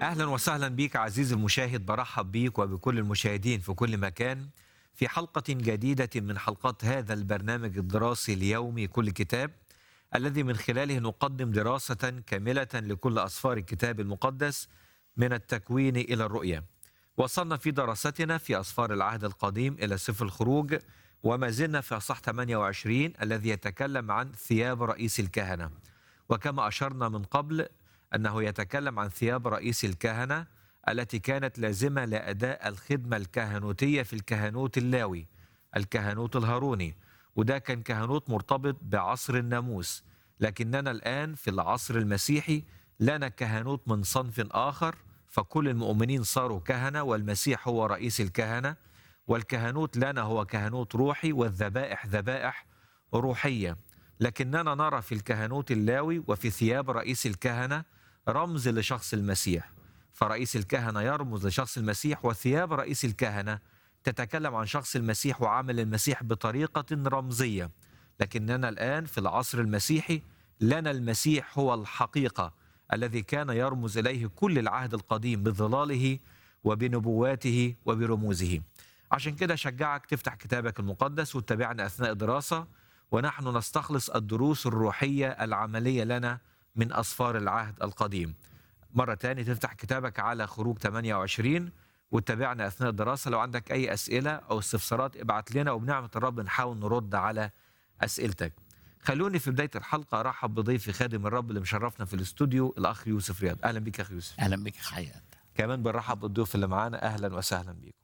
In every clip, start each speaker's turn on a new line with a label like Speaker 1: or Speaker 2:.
Speaker 1: اهلا وسهلا بيك عزيزي المشاهد برحب بيك وبكل المشاهدين في كل مكان في حلقه جديده من حلقات هذا البرنامج الدراسي اليومي كل كتاب الذي من خلاله نقدم دراسه كامله لكل اسفار الكتاب المقدس من التكوين الى الرؤيه. وصلنا في دراستنا في اسفار العهد القديم الى سفر الخروج وما زلنا في اصح 28 الذي يتكلم عن ثياب رئيس الكهنه. وكما اشرنا من قبل انه يتكلم عن ثياب رئيس الكهنه التي كانت لازمه لاداء الخدمه الكهنوتيه في الكهنوت اللاوي الكهنوت الهاروني وده كان كهنوت مرتبط بعصر الناموس لكننا الان في العصر المسيحي لنا كهنوت من صنف اخر فكل المؤمنين صاروا كهنه والمسيح هو رئيس الكهنه والكهنوت لنا هو كهنوت روحي والذبائح ذبائح روحيه لكننا نرى في الكهنوت اللاوي وفي ثياب رئيس الكهنه رمز لشخص المسيح فرئيس الكهنه يرمز لشخص المسيح وثياب رئيس الكهنه تتكلم عن شخص المسيح وعمل المسيح بطريقه رمزيه لكننا الان في العصر المسيحي لنا المسيح هو الحقيقه الذي كان يرمز اليه كل العهد القديم بظلاله وبنبواته وبرموزه عشان كده اشجعك تفتح كتابك المقدس وتتابعنا اثناء الدراسه ونحن نستخلص الدروس الروحيه العمليه لنا من اسفار العهد القديم. مره تاني تفتح كتابك على خروج 28 وتتابعنا اثناء الدراسه لو عندك اي اسئله او استفسارات ابعت لنا وبنعمه الرب نحاول نرد على اسئلتك. خلوني في بدايه الحلقه ارحب بضيفي خادم الرب اللي مشرفنا في الاستوديو الاخ يوسف رياض اهلا بك يا اخ يوسف
Speaker 2: اهلا بك حياة
Speaker 1: كمان بنرحب بالضيوف اللي معانا اهلا وسهلا بيكم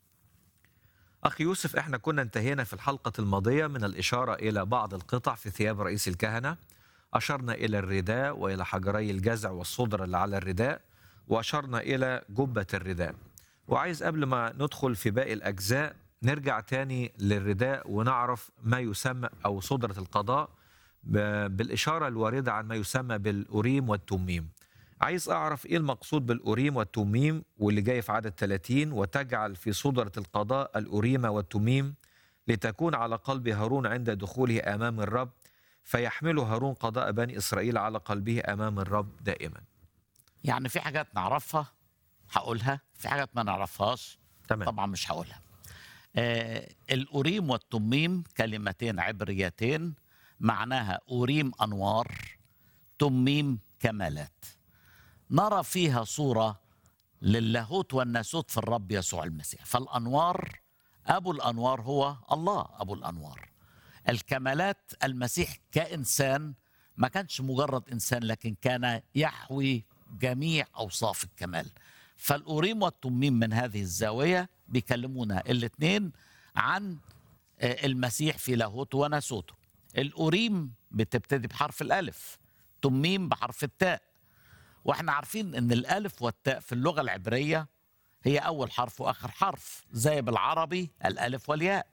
Speaker 1: اخ يوسف احنا كنا انتهينا في الحلقه الماضيه من الاشاره الى بعض القطع في ثياب رئيس الكهنه اشرنا الى الرداء والى حجري الجزع والصدر اللي على الرداء واشرنا الى جبه الرداء وعايز قبل ما ندخل في باقي الاجزاء نرجع تاني للرداء ونعرف ما يسمى او صدره القضاء ب- بالاشاره الوارده عن ما يسمى بالأوريم والتميم عايز اعرف ايه المقصود بالأوريم والتميم واللي جاي في عدد 30 وتجعل في صدرة القضاء الأوريم والتميم لتكون على قلب هارون عند دخوله امام الرب فيحمل هارون قضاء بني اسرائيل على قلبه امام الرب دائما
Speaker 2: يعني في حاجات نعرفها هقولها في حاجات ما نعرفهاش
Speaker 1: تمام
Speaker 2: طبعا مش هقولها آه الأوريم والتميم كلمتين عبريتين معناها أوريم أنوار تميم كمالات نرى فيها صورة للاهوت والناسوت في الرب يسوع المسيح فالأنوار أبو الأنوار هو الله أبو الأنوار الكمالات المسيح كإنسان ما كانش مجرد إنسان لكن كان يحوي جميع أوصاف الكمال فالأوريم والتميم من هذه الزاوية بيكلمونا الاثنين عن آه، المسيح في لاهوته وناسوته الأوريم بتبتدي بحرف الألف تميم بحرف التاء واحنا عارفين ان الألف والتاء في اللغة العبرية هي أول حرف وآخر حرف زي بالعربي الألف والياء